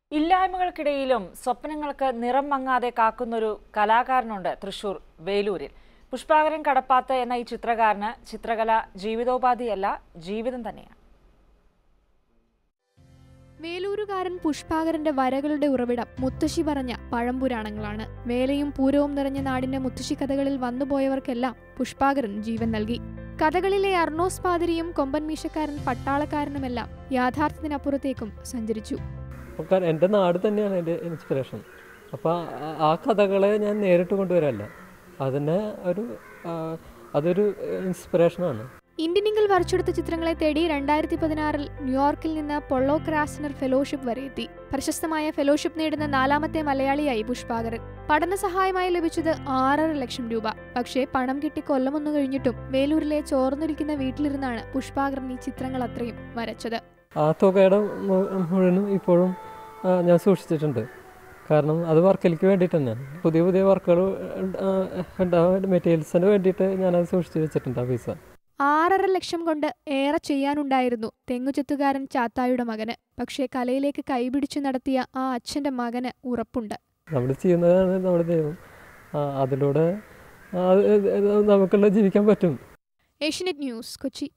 ഇല്ലായ്മകൾക്കിടയിലും സ്വപ്നങ്ങൾക്ക് നിറം മങ്ങാതെ കാക്കുന്നൊരു കലാകാരനുണ്ട് തൃശൂർ വേലൂരിൽ പുഷ്പാകരൻ കടപ്പാത്ത് എന്ന ഈ ചിത്രകാരന് ചിത്രകല ജീവിതോപാധിയല്ല ജീവിതം തന്നെയാണ് വേലൂരുകാരൻ പുഷ്പാകരന്റെ വരകളുടെ ഉറവിടം മുത്തശ്ശി പറഞ്ഞ പഴംപുരാണങ്ങളാണ് വേലയും പൂരവും നിറഞ്ഞ നാടിന്റെ മുത്തശ്ശി കഥകളിൽ വന്നുപോയവർക്കെല്ലാം പുഷ്പാകരൻ ജീവൻ നൽകി കഥകളിലെ അർണോസ് പാതിരിയും കൊമ്പൻ മീശക്കാരൻ പട്ടാളക്കാരനുമെല്ലാം യാഥാർത്ഥ്യത്തിനപ്പുറത്തേക്കും സഞ്ചരിച്ചു അപ്പോൾ എൻ്റെ നാട് തന്നെയാണ് എൻ്റെ ഇൻസ്പിറേഷൻ അപ്പോൾ ആ കഥകളെ ഞാൻ നേരിട്ട് കൊണ്ടുവരല്ല അതിനെ ഒരു ആ, അതൊരു ഇൻസ്പിറേഷനാണ് ഇന്ത്യനിങ്കിൽ വരച്ചെടുത്ത ചിത്രങ്ങളെ തേടി രണ്ടായിരത്തി പതിനാറിൽ ന്യൂയോർക്കിൽ നിന്ന് പൊള്ളോ ക്രാസ്നർ ഫെലോഷിപ്പ് വരെ എത്തി പ്രശസ്തമായ ഫെലോഷിപ്പ് നേടുന്ന നാലാമത്തെ മലയാളിയായി പുഷ്പാകരൻ പഠന സഹായമായി ലഭിച്ചത് ആറര ലക്ഷം രൂപ പക്ഷേ പണം കിട്ടി കൊല്ലമൊന്നു കഴിഞ്ഞിട്ടും വേലൂരിലെ ചോർന്നൊലിക്കുന്ന വീട്ടിലിരുന്നാണ് പുഷ്പാകരൻ ഈ ചിത്രങ്ങൾ അത്രയും വരച്ചത് ആ തുകയുടെ മു- മുഴുവനും ഇപ്പോഴും ആ, ഞാൻ സൂക്ഷിച്ചിട്ടുണ്ട് കാരണം അത് വർക്കിലേക്ക് വേണ്ടിയിട്ട് തന്നെയാണ് പുതിയ പുതിയ വർക്കുകൾ ഉണ്ടാവാൻ മെറ്റീരിയൽസിന് വേണ്ടിയിട്ട് ഞാനത് സൂക്ഷിച്ച് വെച്ചിട്ടുണ്ട് ആ പൈസ ആറര ലക്ഷം കൊണ്ട് ഏറെ ചെയ്യാനുണ്ടായിരുന്നു തെങ്ങുചെത്തുകാരൻ ചാത്തായുടെ മകന് പക്ഷേ കലയിലേക്ക് കൈപിടിച്ചു നടത്തിയ ആ അച്ഛന്റെ മകന് ഉറപ്പുണ്ട് നമ്മൾ ചെയ്യുന്നതാണ് നമ്മുടെ ദൈവം ആ, അതിലൂടെ ആ, അത് നമുക്കുള്ള ജീവിക്കാൻ പറ്റും ഏഷ്യനെറ്റ് ന്യൂസ് കൊച്ചി